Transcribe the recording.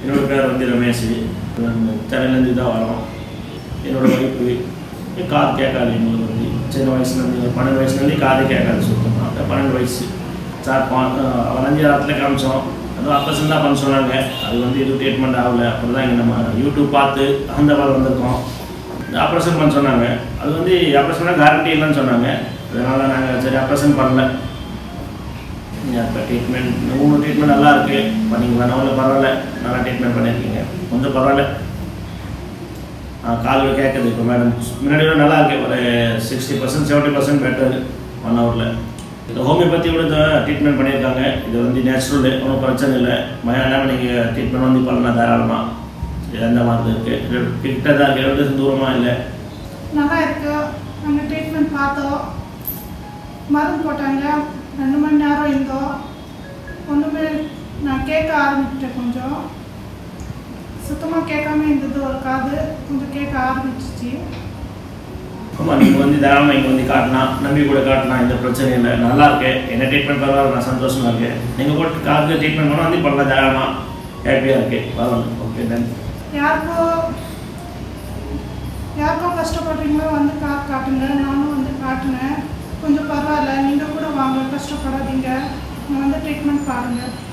என்னோட பேர் வந்து ரமேஷ் சென்னையிலேருந்து தான் வரோம் என்னோட ஒய்ஃபு காது கேட்காது எங்களுக்கு வந்து சின்ன வயசுலேருந்து ஒரு பன்னெண்டு வயசுலேருந்து காது கேட்காது சுத்தமாக பன்னெண்டு வயசு சார் பதினஞ்சு நேரத்தில் காமிச்சோம் அதுவும் ஆப்ரேஷன் தான் பண்ண சொன்னாங்க அது வந்து எதுவும் ட்ரீட்மெண்ட் ஆகல அப்புறம் தான் இங்கே நம்ம யூடியூப் பார்த்து அந்த மாதிரி வந்திருக்கோம் இந்த ஆப்ரேஷன் பண்ண சொன்னாங்க அது வந்து ஆப்ரேஷனாக கேரண்டி இல்லைன்னு சொன்னாங்க அதனால் நாங்கள் சரி ஆப்ரேஷன் பண்ணல இப்போ ட்ரீட்மெண்ட் மூணு ட்ரீட்மெண்ட் நல்லா இருக்கு பண்ணிக்கலாம் ஒன்றும் பரவாயில்ல நல்லா ட்ரீட்மெண்ட் பண்ணியிருக்கீங்க கொஞ்சம் பரவாயில்ல காலில் கேட்குது இப்போ மேடம் முன்னாடி விட நல்லா இருக்கு ஒரு sixty percent seventy percent better one ஹவரில் இந்த ஹோமியோபதியோட ட்ரீட்மெண்ட் பண்ணியிருக்காங்க இது வந்து நேச்சுரல் ஒன்றும் பிரச்சனை இல்லை மயான நீங்கள் ட்ரீட்மெண்ட் வந்து பண்ணலாம் தாராளமாக இது எந்த மாதிரி இருக்குது கிட்ட தான் இருக்குது ரெண்டு தூரமாக இல்லை நல்லா இருக்கு நாங்கள் ட்ரீட்மெண்ட் பார்த்தோம் மருந்து போட்டாங்க ரெண்டு மணி நேரம் இருந்தோம் ஒன்றுமே நான் கேட்க ஆரம்பிச்சிட்டேன் கொஞ்சம் சுத்தமாக கேட்காம இருந்தது ஒரு காது கொஞ்சம் கேட்க ஆரம்பிச்சிச்சு ஆமாம் நீங்கள் வந்து தாராளமாக இங்கே வந்து காட்டலாம் நம்பி கூட காட்டலாம் எந்த பிரச்சனையும் இல்லை நல்லா இருக்கு என்ன ட்ரீட்மெண்ட் பரவாயில்ல நான் சந்தோஷமா இருக்கேன் நீங்கள் போட்டு காதுக்கு ட்ரீட்மெண்ட் பண்ணால் வந்து பண்ணலாம் தாராளமாக ஹாப்பியாக இருக்கு பரவாயில்ல ஓகே தென் யாருக்கோ யாருக்கோ கஷ்டப்படுறீங்களோ வந்து கா காட்டுங்க நானும் வந்து காட்டினேன் கொஞ்சம் பரவாயில்ல நீங்கள் கூட வாங்க கஷ்டப்படாதீங்க நீங்கள் வந்து ட்ரீட்மெண்ட் பாருங்கள்